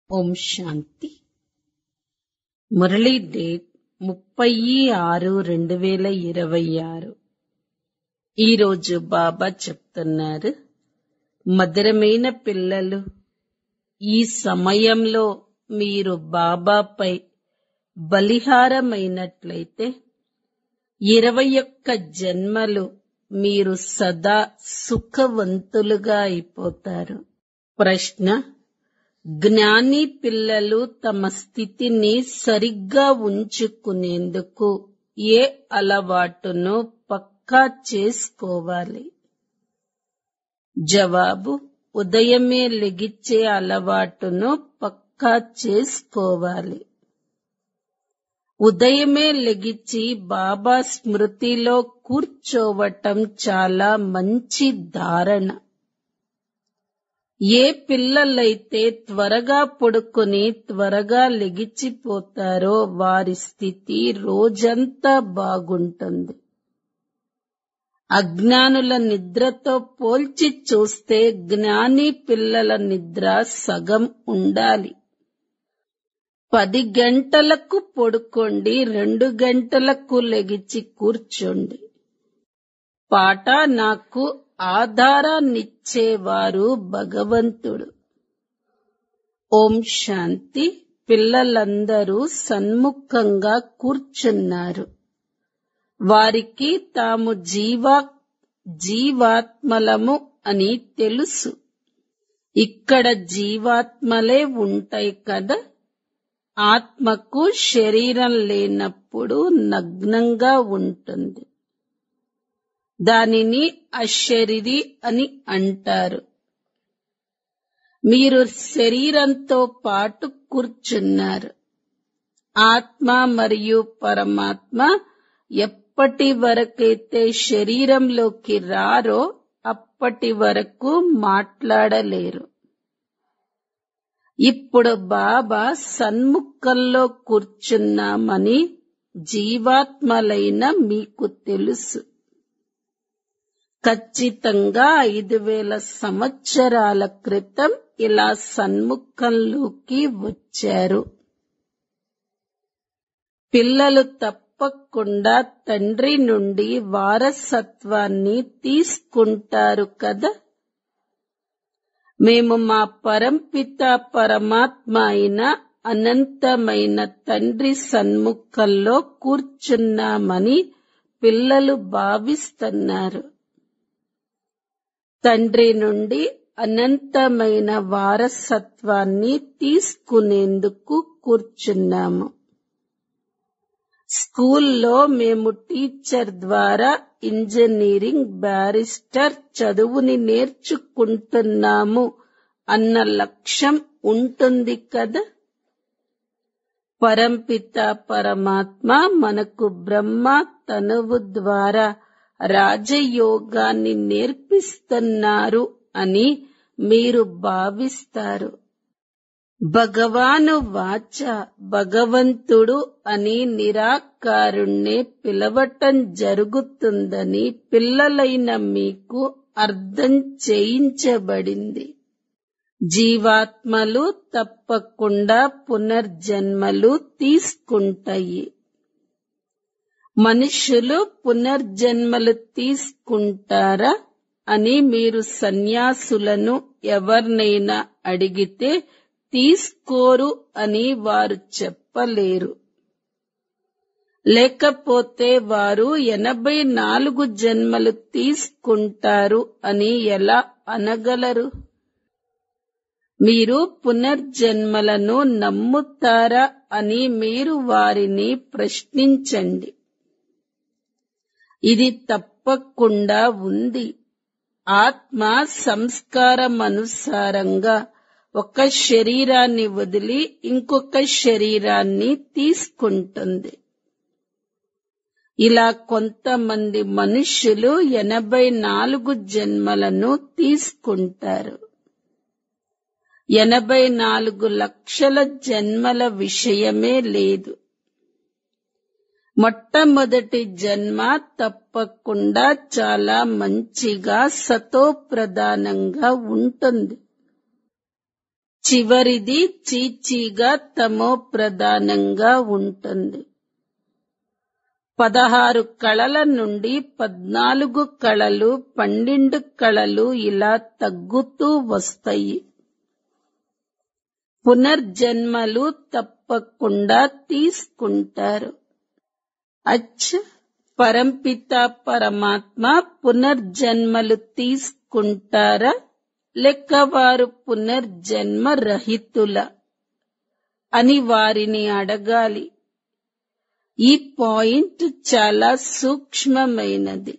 ఓం శాంతి Murali date ముప్పై ఆరు రెండు వేల ఇరవై ఆరు ఈరోజు బాబా చెప్తున్నారు మధురమైన పిల్లలు ఈ సమయంలో మీరు బాబాపై బలిహారమైనట్లయితే ఇరవై ఒక్క జన్మలు మీరు సదా సుఖవంతులుగా అయిపోతారు ప్రశ్న జ్ఞాని పిల్లలు తమ స్థితిని సరిగ్గా ఉంచుకునేందుకు ఏ అలవాటును పక్కా చేసుకోవాలి జవాబు ఉదయమే లెగిచ్చే అలవాటును పక్కా చేసుకోవాలి ఉదయమే లెగిచి బాబా స్మృతిలో కూర్చోవటం చాలా మంచి ధారణ ఏ పిల్లలైతే త్వరగా పడుకొని త్వరగా లెగిచిపోతారో వారి స్థితి రోజంతా బాగుంటుంది అజ్ఞానుల నిద్రతో పోల్చి చూస్తే జ్ఞాని పిల్లల నిద్ర సగం ఉండాలి పది గంటలకు పడుకోండి రెండు గంటలకు లెగిచి కూర్చోండి పాట నాకు ఆధారాన్నిచ్చేవారు భగవంతుడు ఓం శాంతి పిల్లలందరూ సన్ముఖంగా కూర్చున్నారు వారికి తాము జీవా జీవాత్మలము అని తెలుసు ఇక్కడ జీవాత్మలే ఉంటాయి కదా ఆత్మకు శరీరం లేనప్పుడు నగ్నంగా ఉంటుంది దానిని అశరీరి అని అంటారు మీరు శరీరంతో పాటు కూర్చున్నారు ఆత్మ మరియు పరమాత్మ ఎప్పటి వరకైతే శరీరంలోకి రారో అప్పటి వరకు మాట్లాడలేరు ఇప్పుడు బాబా సన్ముఖంలో కూర్చున్నామని జీవాత్మలైన మీకు తెలుసు ఖచ్చితంగా ఐదు వేల సంవత్సరాల క్రితం ఇలా సన్ముఖంలోకి వచ్చారు పిల్లలు తప్పకుండా తండ్రి నుండి వారసత్వాన్ని తీసుకుంటారు కదా మేము మా పరంపిత పరమాత్మ అయిన అనంతమైన తండ్రి సన్ముఖంలో కూర్చున్నామని పిల్లలు భావిస్తున్నారు తండ్రి నుండి అనంతమైన వారసత్వాన్ని తీసుకునేందుకు కూర్చున్నాము స్కూల్లో మేము టీచర్ ద్వారా ఇంజనీరింగ్ బ్యారిస్టర్ చదువుని నేర్చుకుంటున్నాము అన్న లక్ష్యం ఉంటుంది కదా పరంపిత పరమాత్మ మనకు బ్రహ్మ తనువు ద్వారా రాజయోగాన్ని నేర్పిస్తున్నారు అని మీరు భావిస్తారు భగవాను వాచ భగవంతుడు అని నిరాకారుణ్ణి పిలవటం జరుగుతుందని పిల్లలైన మీకు అర్థం చేయించబడింది జీవాత్మలు తప్పకుండా పునర్జన్మలు తీసుకుంటాయి మనుషులు పునర్జన్మలు తీసుకుంటారా అని మీరు సన్యాసులను ఎవరినైనా అడిగితే తీసుకోరు అని వారు చెప్పలేరు లేకపోతే వారు ఎనభై నాలుగు జన్మలు తీసుకుంటారు అని ఎలా అనగలరు మీరు పునర్జన్మలను నమ్ముతారా అని మీరు వారిని ప్రశ్నించండి ఇది తప్పకుండా ఉంది ఆత్మ సంస్కారం అనుసారంగా ఒక శరీరాన్ని వదిలి ఇంకొక శరీరాన్ని తీసుకుంటుంది ఇలా కొంతమంది మనుషులు ఎనభై నాలుగు జన్మలను తీసుకుంటారు ఎనభై నాలుగు లక్షల జన్మల విషయమే లేదు మొట్టమొదటి జన్మ తప్పకుండా చాలా మంచిగా సతోప్రధానంగా ఉంటుంది చివరిది చీచీగా తమో ప్రధానంగా ఉంటుంది పదహారు కళల నుండి పద్నాలుగు కళలు పన్నెండు కళలు ఇలా తగ్గుతూ వస్తాయి పునర్జన్మలు తప్పకుండా తీసుకుంటారు అచ్చ పరంపిత పరమాత్మ పునర్జన్మలు తీసుకుంటారా లెక్క వారు పునర్జన్మ రహితుల అని వారిని అడగాలి ఈ పాయింట్ చాలా సూక్ష్మమైనది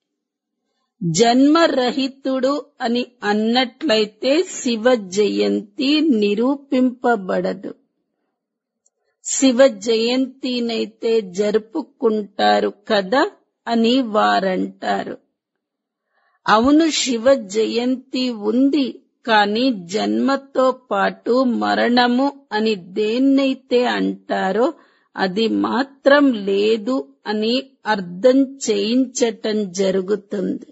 జన్మరహితుడు అని అన్నట్లయితే శివ జయంతి నిరూపింపబడదు శివ జయంతినైతే జరుపుకుంటారు కదా అని వారంటారు అవును శివ జయంతి ఉంది కానీ జన్మతో పాటు మరణము అని దేన్నైతే అంటారో అది మాత్రం లేదు అని అర్థం చేయించటం జరుగుతుంది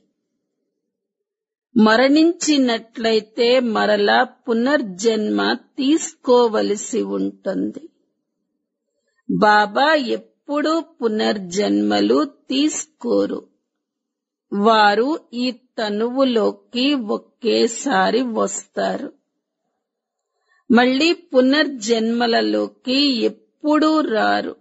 మరణించినట్లయితే మరలా పునర్జన్మ తీసుకోవలసి ఉంటుంది బాబా ఎప్పుడూ పునర్జన్మలు తీసుకోరు వారు ఈ తనువులోకి ఒకేసారి వస్తారు మళ్ళీ పునర్జన్మలలోకి ఎప్పుడూ రారు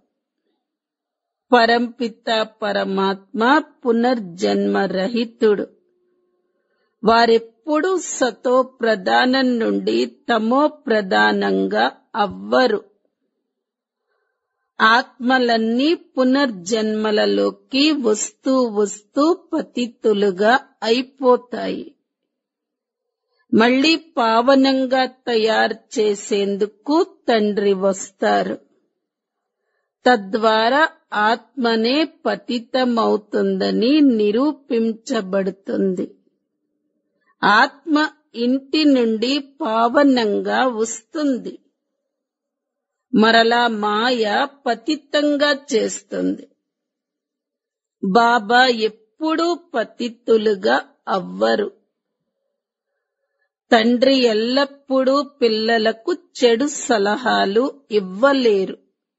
పరంపిత పరమాత్మ పునర్జన్మ రహితుడు వారెప్పుడూ సతో ప్రధానం నుండి తమో ప్రధానంగా అవ్వరు ఆత్మలన్నీ పునర్జన్మలలోకి వస్తూ వస్తూ పతితులుగా అయిపోతాయి మళ్ళీ పావనంగా తయారు చేసేందుకు తండ్రి వస్తారు తద్వారా ఆత్మనే పతితమవుతుందని నిరూపించబడుతుంది ఆత్మ ఇంటి నుండి పావనంగా వస్తుంది మరలా మాయ పతితంగా చేస్తుంది బాబా ఎప్పుడూ పతితులుగా అవ్వరు తండ్రి ఎల్లప్పుడూ పిల్లలకు చెడు సలహాలు ఇవ్వలేరు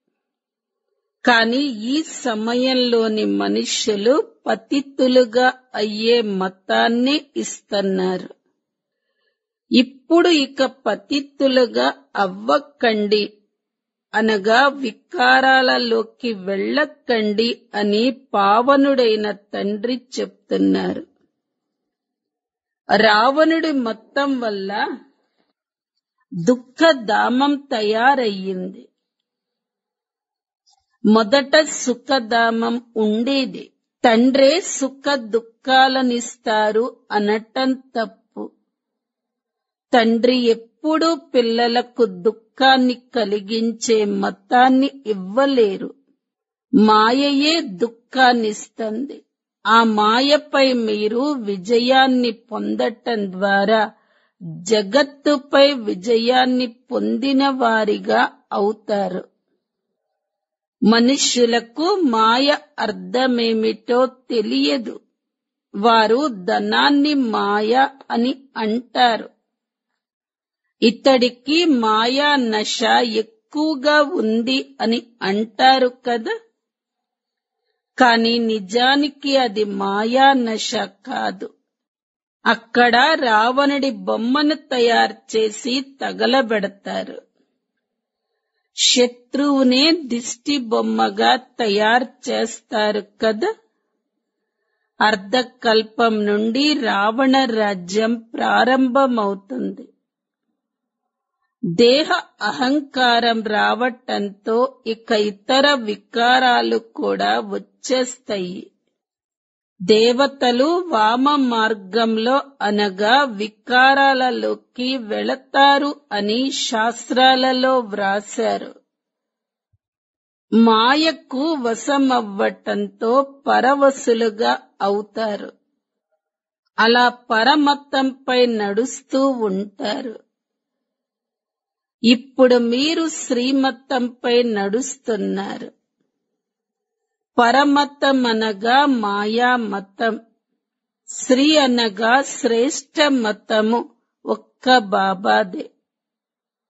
కాని ఈ సమయంలోని మనుష్యులు పతితులుగా అయ్యే మతాన్ని ఇస్తున్నారు ఇప్పుడు ఇక పతితులుగా అవ్వకండి అనగా వికారాలలోకి వెళ్ళకండి అని పావనుడైన తండ్రి చెప్తున్నారు రావణుడి మొత్తం వల్ల దుఃఖధామం తయారయ్యింది మొదట సుఖధామం ఉండేది తండ్రే సుఖ దుఃఖాలనిస్తారు అనటం తప్పు తండ్రి ఎప్పుడూ పిల్లలకు దుఃఖాన్ని కలిగించే మతాన్ని ఇవ్వలేరు మాయయే దుఃఖాన్నిస్తుంది ఆ మాయపై మీరు విజయాన్ని పొందటం ద్వారా జగత్తుపై విజయాన్ని పొందిన వారిగా అవుతారు మనుష్యులకు మాయ అర్థమేమిటో తెలియదు వారు ధనాన్ని మాయ అని అంటారు ఇతడికి మాయా నశ ఎక్కువగా ఉంది అని అంటారు కదా కాని నిజానికి అది మాయా నశ కాదు అక్కడ రావణుడి బొమ్మను తయారు చేసి తగలబెడతారు శత్రువునే దిష్టి బొమ్మగా తయారు చేస్తారు కదా అర్ధకల్పం నుండి రావణ రాజ్యం ప్రారంభమవుతుంది దేహ అహంకారం రావటంతో ఇక ఇతర వికారాలు కూడా వచ్చేస్తాయి దేవతలు వామ మార్గంలో అనగా వికారాలలోకి వెళతారు అని శాస్త్రాలలో వ్రాశారు మాయకు వశమవ్వటంతో పరవశులుగా అవుతారు అలా పరమత్తంపై నడుస్తూ ఉంటారు ఇప్పుడు మీరు శ్రీమత్తంపై నడుస్తున్నారు పరమతం అనగా మాయా మతం శ్రీ అనగా శ్రేష్ట మతము ఒక్క బాబాదే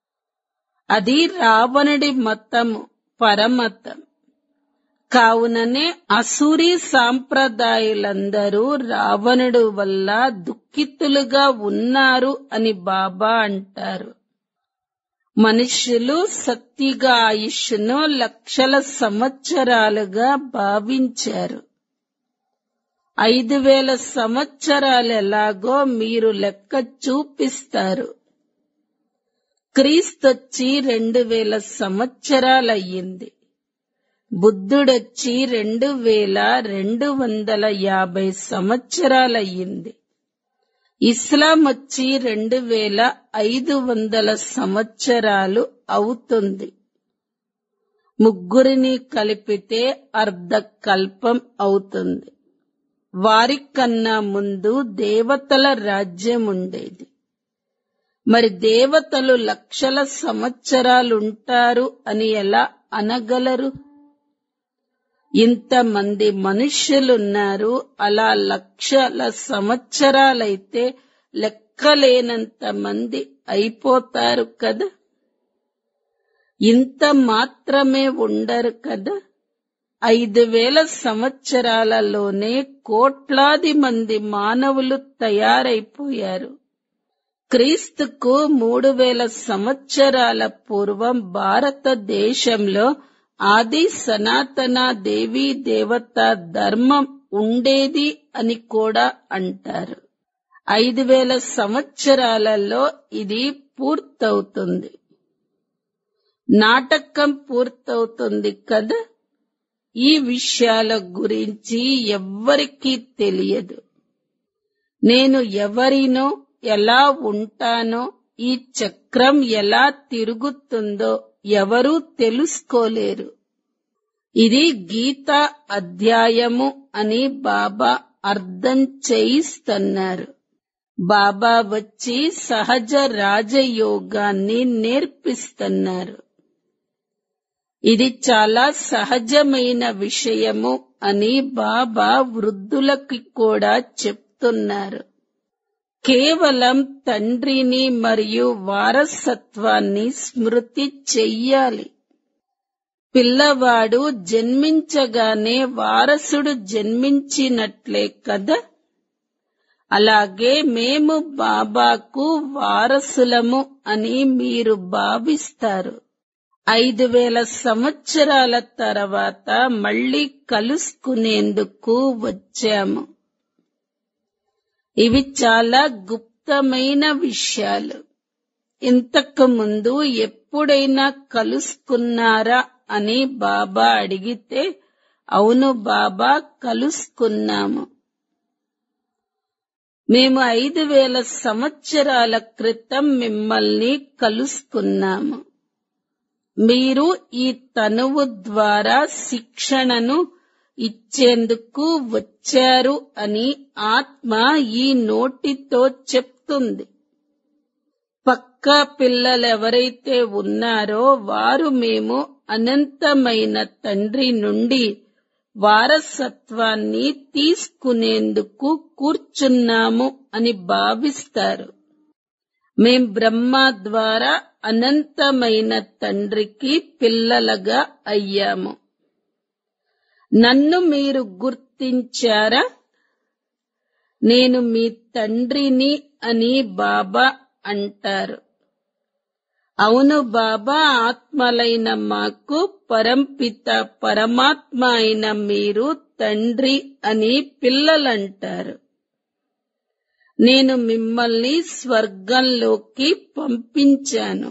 అది రావణుడి మతము పరమతం కావుననే అసూరి సాంప్రదాయులందరూ రావణుడు వల్ల దుఃఖితులుగా ఉన్నారు అని బాబా అంటారు మనుష్యులు సత్తిగా ఆయుష్ను లక్షల సంవత్సరాలుగా భావించారు ఐదు వేల సంవత్సరాలు ఎలాగో మీరు లెక్క చూపిస్తారు క్రీస్తొచ్చి రెండు వేల సంవత్సరాలయ్యింది బుద్ధుడొచ్చి రెండు వేల రెండు వందల యాభై సంవత్సరాలయ్యింది ఇస్లాం వచ్చి రెండు వేల ఐదు వందల సంవత్సరాలు అవుతుంది ముగ్గురిని కలిపితే అర్ధ కల్పం అవుతుంది వారికన్నా ముందు దేవతల రాజ్యం ఉండేది మరి దేవతలు లక్షల సంవత్సరాలుంటారు అని ఎలా అనగలరు ఇంతమంది మనుష్యులున్నారు అలా లక్షల సంవత్సరాలైతే లెక్కలేనంత మంది అయిపోతారు కదా ఇంత మాత్రమే ఉండరు కదా ఐదు వేల సంవత్సరాలలోనే కోట్లాది మంది మానవులు తయారైపోయారు క్రీస్తుకు మూడు వేల సంవత్సరాల పూర్వం భారతదేశంలో ఆది సనాతన దేవీ దేవత ధర్మం ఉండేది అని కూడా అంటారు ఐదు వేల సంవత్సరాలలో ఇది పూర్తవుతుంది నాటకం పూర్తవుతుంది కదా ఈ విషయాల గురించి ఎవ్వరికీ తెలియదు నేను ఎవరినో ఎలా ఉంటానో ఈ చక్రం ఎలా తిరుగుతుందో ఎవరూ తెలుసుకోలేరు ఇది గీత అధ్యాయము అని బాబా అర్థం చేయిస్తున్నారు బాబా వచ్చి సహజ రాజయోగాన్ని నేర్పిస్తున్నారు ఇది చాలా సహజమైన విషయము అని బాబా వృద్ధులకి కూడా చెప్తున్నారు కేవలం తండ్రిని మరియు వారసత్వాన్ని స్మృతి చెయ్యాలి పిల్లవాడు జన్మించగానే వారసుడు జన్మించినట్లే కదా అలాగే మేము బాబాకు వారసులము అని మీరు భావిస్తారు ఐదు వేల సంవత్సరాల తర్వాత మళ్ళీ కలుసుకునేందుకు వచ్చాము ఇవి చాలా గుప్తమైన విషయాలు ఇంతకు ముందు ఎప్పుడైనా కలుసుకున్నారా అని బాబా అడిగితే అవును బాబా కలుసుకున్నాము మేము ఐదు వేల సంవత్సరాల క్రితం మిమ్మల్ని కలుసుకున్నాము మీరు ఈ తనువు ద్వారా శిక్షణను ఇచ్చేందుకు వచ్చారు అని ఆత్మ ఈ నోటితో చెప్తుంది పక్కా పిల్లలెవరైతే ఉన్నారో వారు మేము అనంతమైన తండ్రి నుండి వారసత్వాన్ని తీసుకునేందుకు కూర్చున్నాము అని భావిస్తారు మేం బ్రహ్మ ద్వారా అనంతమైన తండ్రికి పిల్లలుగా అయ్యాము నన్ను మీరు గుర్తించారా నేను మీ తండ్రిని అని బాబా అంటారు అవును బాబా ఆత్మలైన మాకు పరంపిత పరమాత్మ అయిన మీరు తండ్రి అని పిల్లలంటారు నేను మిమ్మల్ని స్వర్గంలోకి పంపించాను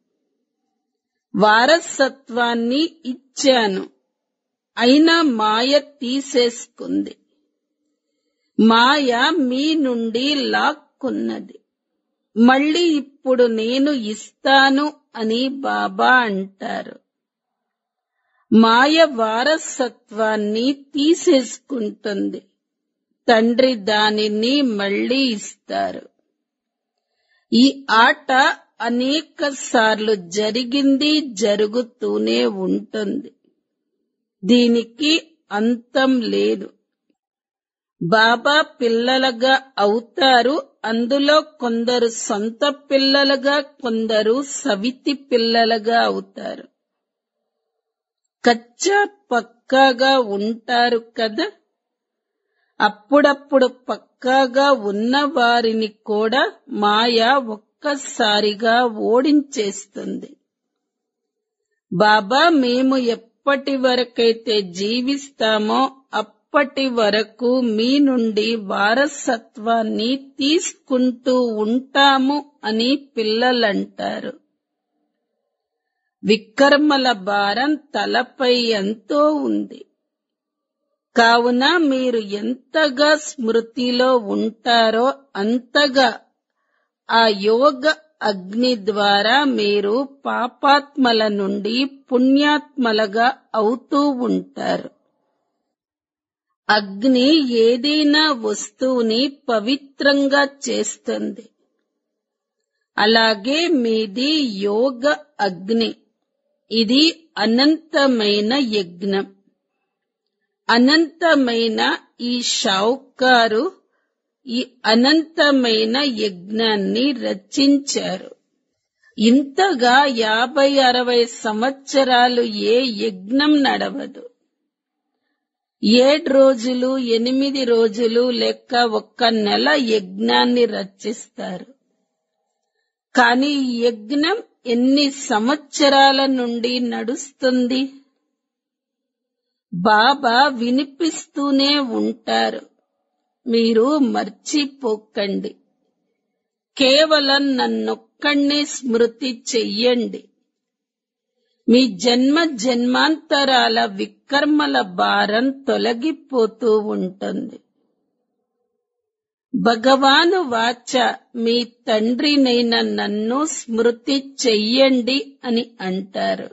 వారసత్వాన్ని ఇచ్చాను అయినా మాయ తీసేసుకుంది మాయ మీ నుండి లాక్కున్నది మళ్ళీ ఇప్పుడు నేను ఇస్తాను అని బాబా అంటారు మాయ వారసత్వాన్ని తీసేసుకుంటుంది తండ్రి దానిని మళ్ళీ ఇస్తారు ఈ ఆట అనేక సార్లు జరిగింది జరుగుతూనే ఉంటుంది దీనికి అంతం లేదు బాబా పిల్లలుగా అవుతారు అందులో కొందరు సొంత పిల్లలుగా కొందరు సవితి పిల్లలుగా అవుతారు కచ్చా పక్కాగా ఉంటారు కదా అప్పుడప్పుడు పక్కాగా ఉన్న వారిని కూడా మాయ ఒక్కసారిగా ఓడించేస్తుంది బాబా మేము ఎప్పటి వరకైతే జీవిస్తామో అప్పటి వరకు మీ నుండి వారసత్వాన్ని తీసుకుంటూ ఉంటాము అని పిల్లలంటారు వికర్మల భారం తలపై ఎంతో ఉంది కావున మీరు ఎంతగా స్మృతిలో ఉంటారో అంతగా ఆ యోగ అగ్ని ద్వారా మీరు పాపాత్మల నుండి పుణ్యాత్మలుగా అవుతూ ఉంటారు అగ్ని ఏదైనా వస్తువుని పవిత్రంగా చేస్తుంది అలాగే మీది యోగ అగ్ని ఇది అనంతమైన యజ్ఞం అనంతమైన ఈ షావుకారు ఈ అనంతమైన యజ్ఞాన్ని రచించారు ఇంతగా యాభై అరవై సంవత్సరాలు ఏ యజ్ఞం నడవదు ఏడు రోజులు ఎనిమిది రోజులు లేక ఒక్క నెల యజ్ఞాన్ని రచిస్తారు కానీ ఈ యజ్ఞం ఎన్ని సంవత్సరాల నుండి నడుస్తుంది బాబా వినిపిస్తూనే ఉంటారు మీరు మర్చిపోకండి కేవలం నన్నొక్కడినే స్మృతి చెయ్యండి మీ జన్మ జన్మాంతరాల వికర్మల భారం తొలగిపోతూ ఉంటుంది భగవాను వాచ మీ తండ్రినైన నన్ను స్మృతి చెయ్యండి అని అంటారు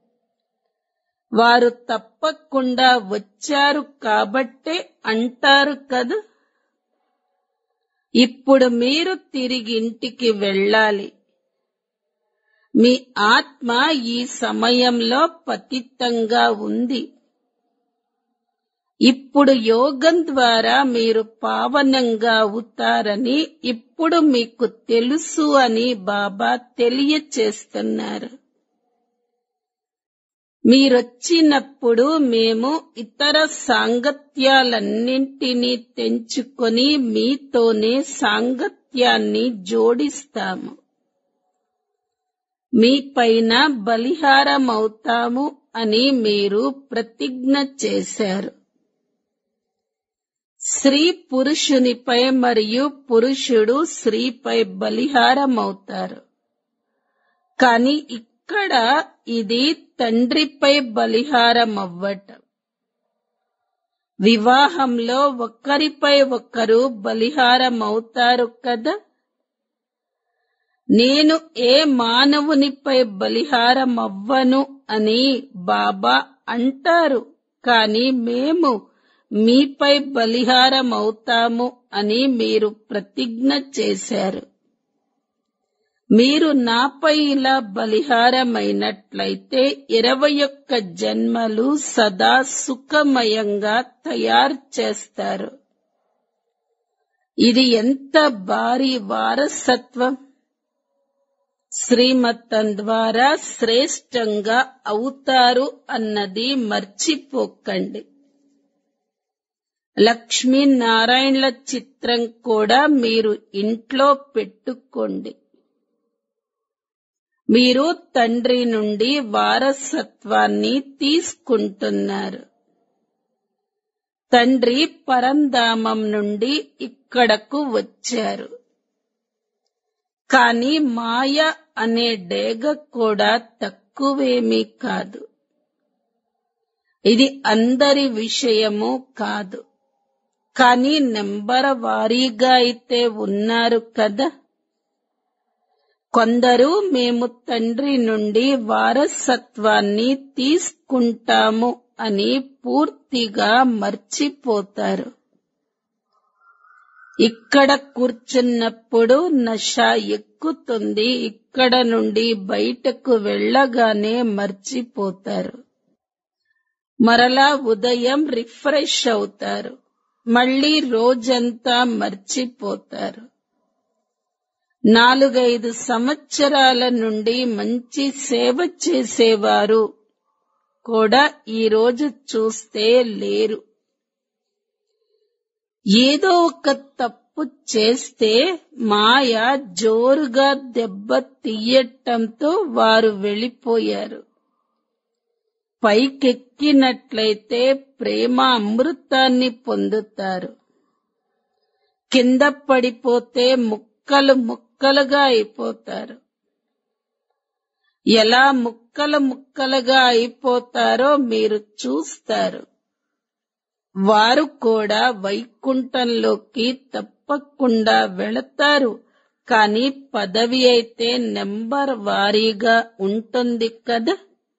వారు తప్పకుండా వచ్చారు కాబట్టే అంటారు కదా ఇప్పుడు మీరు తిరిగి ఇంటికి వెళ్ళాలి మీ ఆత్మ ఈ సమయంలో పతితంగా ఉంది ఇప్పుడు యోగం ద్వారా మీరు పావనంగా అవుతారని ఇప్పుడు మీకు తెలుసు అని బాబా తెలియచేస్తున్నారు మీరొచ్చినప్పుడు మేము ఇతర సాంగత్యాలన్నింటినీ తెంచుకొని మీతోనే సాంగత్యాన్ని జోడిస్తాము మీ పైన బలిహారమవుతాము అని మీరు ప్రతిజ్ఞ చేశారు స్త్రీ పురుషునిపై మరియు పురుషుడు స్త్రీపై బలిహారమవుతారు కాని ఇక్కడ ఇది తండ్రిపై బలిహారం అవ్వటం వివాహంలో ఒకరిపై ఒకరు బలిహారం అవుతారు కదా నేను ఏ మానవునిపై బలిహారం అవ్వను అని బాబా అంటారు కాని మేము మీపై బలిహారం అవుతాము అని మీరు ప్రతిజ్ఞ చేశారు మీరు నాపై ఇలా బలిహారమైనట్లయితే ఇరవై ఒక్క జన్మలు సదా సుఖమయంగా తయారు చేస్తారు ఇది ఎంత భారీ వారసత్వం శ్రీమతం ద్వారా శ్రేష్టంగా అవుతారు అన్నది మర్చిపోకండి లక్ష్మీనారాయణల చిత్రం కూడా మీరు ఇంట్లో పెట్టుకోండి మీరు తండ్రి నుండి వారసత్వాన్ని తీసుకుంటున్నారు తండ్రి పరంధామం నుండి ఇక్కడకు వచ్చారు కాని మాయ అనే డేగ కూడా తక్కువేమీ కాదు ఇది అందరి విషయము కాదు కానీ నెంబర్ వారీగా అయితే ఉన్నారు కదా కొందరు మేము తండ్రి నుండి వారసత్వాన్ని తీసుకుంటాము అని పూర్తిగా మర్చిపోతారు ఇక్కడ కూర్చున్నప్పుడు నష ఎక్కుతుంది ఇక్కడ నుండి బయటకు వెళ్ళగానే మర్చిపోతారు మరలా ఉదయం రిఫ్రెష్ అవుతారు మళ్ళీ రోజంతా మర్చిపోతారు నాలుగైదు సంవత్సరాల నుండి మంచి సేవ చేసేవారు కూడా ఈరోజు చూస్తే లేరు ఏదో ఒక తప్పు చేస్తే మాయ జోరుగా దెబ్బ తీయటంతో వారు వెళ్ళిపోయారు పైకెక్కినట్లయితే ప్రేమ అమృతాన్ని పొందుతారు కింద పడిపోతే ముక్కలు ముక్కలుగా అయిపోతారు ఎలా ముక్కలు ముక్కలుగా అయిపోతారో మీరు చూస్తారు వారు కూడా వైకుంఠంలోకి తప్పకుండా వెళతారు కానీ పదవి అయితే నెంబర్ వారీగా ఉంటుంది కదా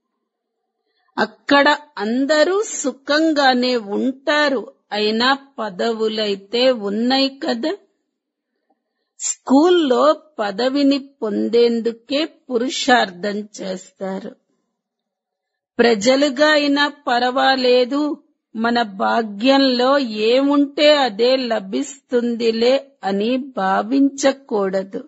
అక్కడ అందరూ సుఖంగానే ఉంటారు అయినా పదవులైతే ఉన్నాయి కదా స్కూల్లో పదవిని పొందేందుకే పురుషార్థం చేస్తారు ప్రజలుగా అయినా పర్వాలేదు మన భాగ్యంలో ఏముంటే అదే లభిస్తుందిలే అని భావించకూడదు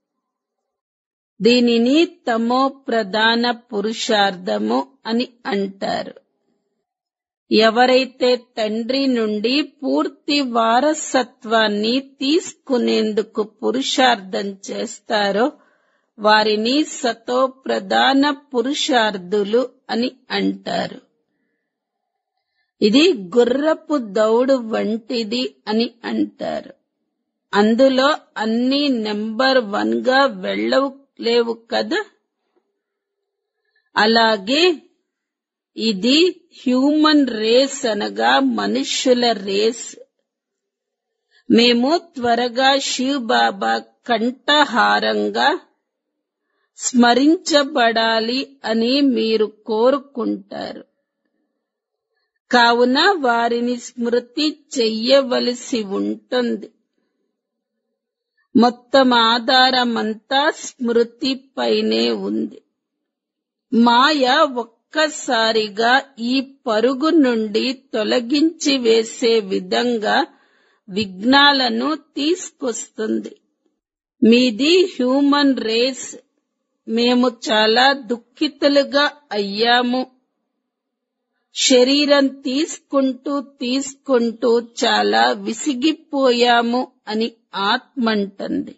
దీనిని తమో ప్రధాన పురుషార్థము అని అంటారు ఎవరైతే తండ్రి నుండి పూర్తి వారసత్వాన్ని తీసుకునేందుకు పురుషార్థం చేస్తారో వారిని సతో ప్రధాన పురుషార్థులు అని అంటారు ఇది గుర్రపు దౌడు వంటిది అని అంటారు అందులో అన్ని నెంబర్ వన్ గా వెళ్ళలేవు కదా అలాగే ఇది హ్యూమన్ రేస్ అనగా మనుష్యుల రేస్ మేము త్వరగా శివ్ బాబా కంఠహారంగా స్మరించబడాలి అని మీరు కోరుకుంటారు కావున వారిని స్మృతి చెయ్యవలసి ఉంటుంది మొత్తం ఆధారమంతా స్మృతిపైనే ఉంది మాయ ఒక్కసారిగా ఈ పరుగు నుండి తొలగించి వేసే విధంగా విఘ్నాలను తీసుకొస్తుంది మీది హ్యూమన్ రేస్ మేము చాలా దుఃఖితులుగా అయ్యాము శరీరం తీసుకుంటూ తీసుకుంటూ చాలా విసిగిపోయాము అని ఆత్మంటుంది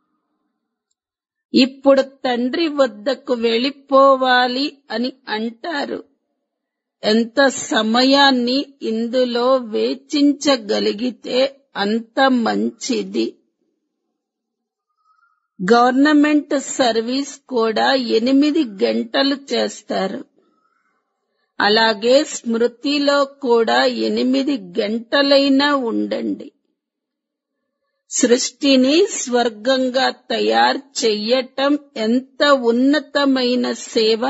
ఇప్పుడు తండ్రి వద్దకు వెళ్ళిపోవాలి అని అంటారు ఎంత సమయాన్ని ఇందులో వేచించగలిగితే అంత మంచిది గవర్నమెంట్ సర్వీస్ కూడా ఎనిమిది గంటలు చేస్తారు అలాగే స్మృతిలో కూడా ఎనిమిది గంటలైనా ఉండండి సృష్టిని స్వర్గంగా తయారు చెయ్యటం ఎంత ఉన్నతమైన సేవ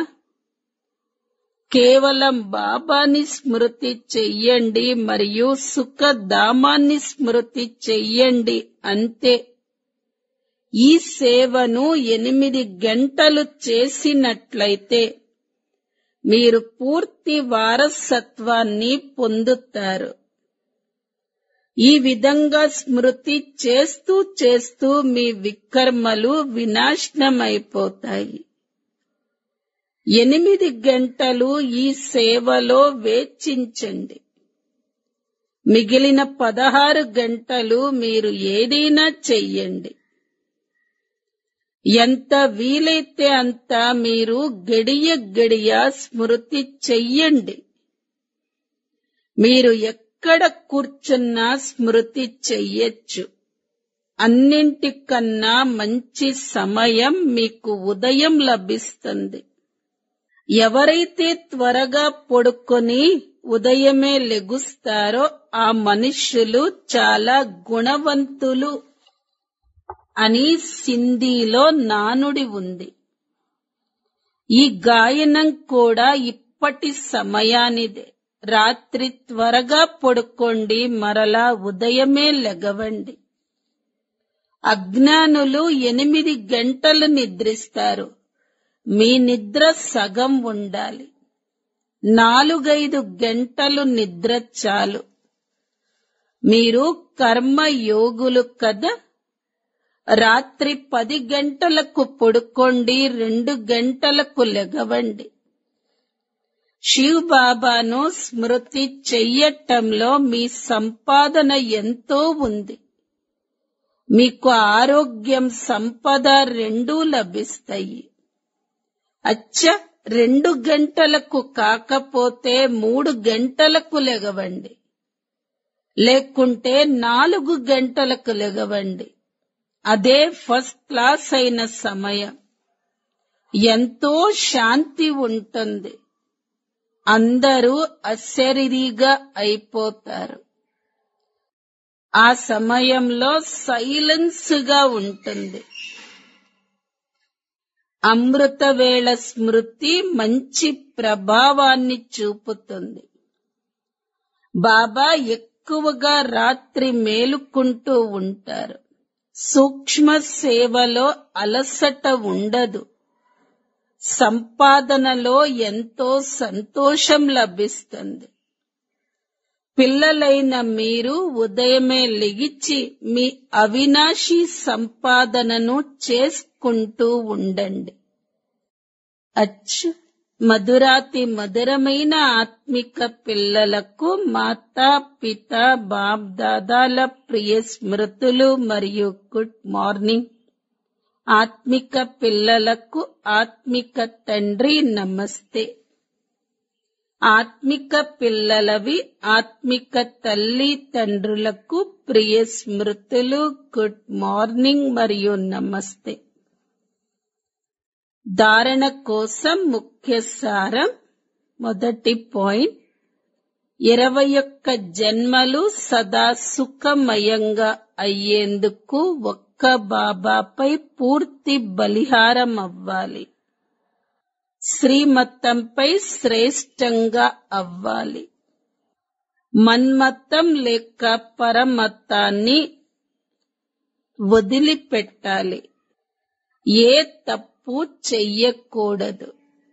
కేవలం బాబాని స్మృతి చెయ్యండి మరియు సుఖధామాన్ని స్మృతి చెయ్యండి అంతే ఈ సేవను ఎనిమిది గంటలు చేసినట్లయితే మీరు పూర్తి వారసత్వాన్ని పొందుతారు ఈ విధంగా స్మృతి చేస్తూ చేస్తూ మీ వికర్మలు వినాశనమైపోతాయి ఎనిమిది గంటలు ఈ సేవలో వేచించండి మిగిలిన పదహారు గంటలు మీరు ఏదైనా చెయ్యండి ఎంత వీలైతే అంత మీరు గడియ గడియ స్మృతి చెయ్యండి మీరు ఎక్కడ కూర్చున్నా స్మృతి చెయ్యొచ్చు అన్నింటికన్నా మంచి సమయం మీకు ఉదయం లభిస్తుంది ఎవరైతే త్వరగా పడుకొని ఉదయమే లెగుస్తారో ఆ మనుష్యులు చాలా గుణవంతులు అని సింధీలో నానుడి ఉంది ఈ గాయనం కూడా ఇప్పటి సమయానిదే రాత్రి త్వరగా పడుకోండి మరలా ఉదయమే లెగవండి అజ్ఞానులు ఎనిమిది గంటలు నిద్రిస్తారు మీ నిద్ర సగం ఉండాలి నాలుగైదు గంటలు నిద్ర చాలు మీరు కర్మయోగులు కదా రాత్రి పది గంటలకు పడుకోండి రెండు గంటలకు లెగవండి శివ్ బాబాను స్మృతి చెయ్యటంలో మీ సంపాదన ఎంతో ఉంది మీకు ఆరోగ్యం సంపద రెండూ లభిస్తాయి అచ్చ రెండు గంటలకు కాకపోతే మూడు గంటలకు లెగవండి లేకుంటే నాలుగు గంటలకు లెగవండి అదే ఫస్ట్ క్లాస్ అయిన సమయం ఎంతో శాంతి ఉంటుంది అందరూ అశరీరిగా అయిపోతారు ఆ సమయంలో సైలెన్స్ గా ఉంటుంది అమృత వేళ స్మృతి మంచి ప్రభావాన్ని చూపుతుంది బాబా ఎక్కువగా రాత్రి మేలుకుంటూ ఉంటారు సూక్ష్మ సేవలో అలసట ఉండదు సంపాదనలో ఎంతో సంతోషం లభిస్తుంది పిల్లలైన మీరు ఉదయమే లెగిచి మీ అవినాశి సంపాదనను చేసుకుంటూ ఉండండి అచ్చ మధురాతి మధురమైన ఆత్మిక పిల్లలకు మాతా పిత బాప్ దాదాల ప్రియ స్మృతులు మరియు గుడ్ మార్నింగ్ ఆత్మిక పిల్లలకు ఆత్మిక తండ్రి నమస్తే ఆత్మిక పిల్లలవి ఆత్మిక తల్లి తండ్రులకు ప్రియ స్మృతులు గుడ్ మార్నింగ్ మరియు నమస్తే ధారణ కోసం ముఖ్య సారం మొదటి పాయింట్ ఇరవై ఒక్క జన్మలు సదా సుఖమయంగా అయ్యేందుకు ఒక్క బాబాపై పూర్తి బలిహారం అవ్వాలి శ్రీమతంపై శ్రేష్టంగా అవ్వాలి మన్మతం లేక పరమతాన్ని వదిలిపెట్టాలి ఏ తప్పు చెయ్యకూడదు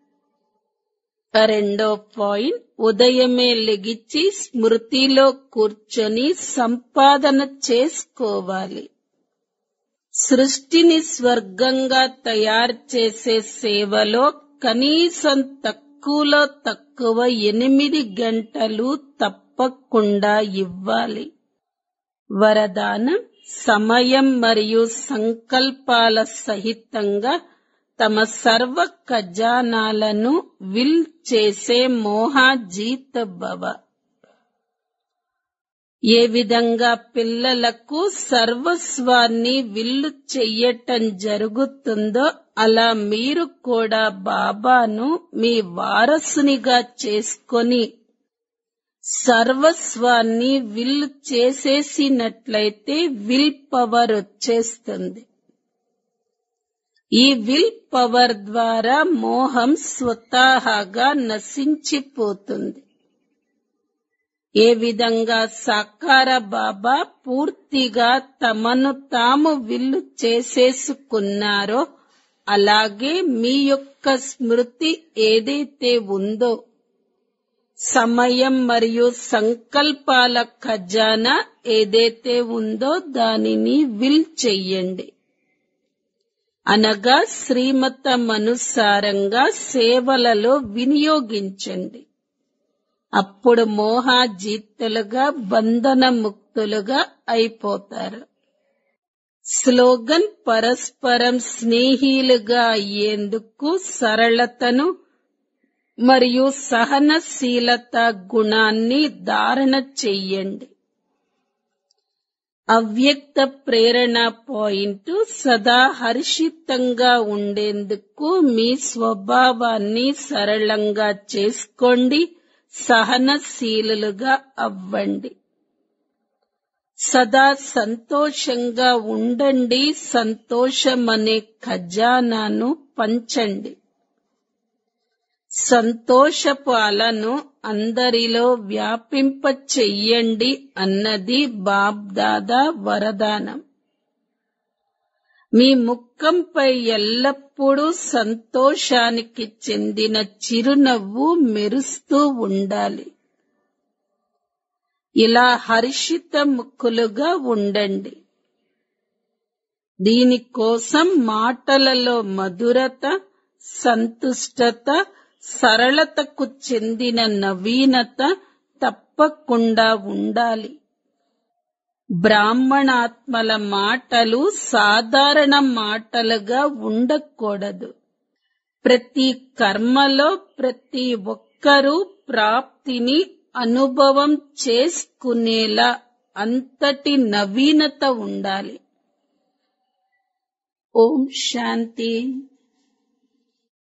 రెండో పాయింట్ ఉదయమే లెగిచి స్మృతిలో కూర్చొని సంపాదన చేసుకోవాలి సృష్టిని స్వర్గంగా తయారు చేసే సేవలో కనీసం తక్కువలో తక్కువ ఎనిమిది గంటలు తప్పకుండా ఇవ్వాలి వరదానం సమయం మరియు సంకల్పాల సహితంగా తమ సర్వ ఖజానాలను విల్ చేసే మోహాజీత భవ ఏ విధంగా పిల్లలకు సర్వస్వాన్ని విల్లు చెయ్యటం జరుగుతుందో అలా మీరు కూడా బాబాను మీ వారసునిగా చేసుకొని సర్వస్వాన్ని విల్ చేసేసినట్లయితే విల్ పవర్ వచ్చేస్తుంది ఈ విల్ పవర్ ద్వారా మోహం స్వతహాగా నశించిపోతుంది ఏ విధంగా సాకార బాబా పూర్తిగా తమను తాము విల్లు చేసేసుకున్నారో అలాగే మీ యొక్క స్మృతి ఏదైతే ఉందో సమయం మరియు సంకల్పాల ఖజానా ఏదైతే ఉందో దానిని విల్ చెయ్యండి అనగా శ్రీమతమనుసారంగా సేవలలో వినియోగించండి అప్పుడు మోహాజీతులుగా బంధన ముక్తులుగా అయిపోతారు స్లోగన్ పరస్పరం స్నేహీలుగా అయ్యేందుకు సరళతను మరియు సహనశీలత గుణాన్ని ధారణ చెయ్యండి అవ్యక్త ప్రేరణ పాయింట్ సదా హర్షితంగా ఉండేందుకు మీ స్వభావాన్ని సరళంగా చేసుకోండి సహనశీలుగా అవ్వండి సదా సంతోషంగా ఉండండి సంతోషమనే ఖజానాను పంచండి సంతోషపు అలను అందరిలో వ్యాపింప చెయ్యండి అన్నది బాబ్దాదా వరదానం మీ ముఖంపై ఎల్లప్పుడూ సంతోషానికి చెందిన చిరునవ్వు మెరుస్తూ ఉండాలి ఇలా హర్షిత ముక్కులుగా ఉండండి దీనికోసం మాటలలో మధురత సంతుష్టత సరళతకు చెందిన నవీనత తప్పకుండా ఉండాలి బ్రాహ్మణాత్మల మాటలు సాధారణ మాటలుగా ఉండకూడదు ప్రతి కర్మలో ప్రతి ఒక్కరూ ప్రాప్తిని అనుభవం చేసుకునేలా అంతటి నవీనత ఉండాలి ఓం శాంతి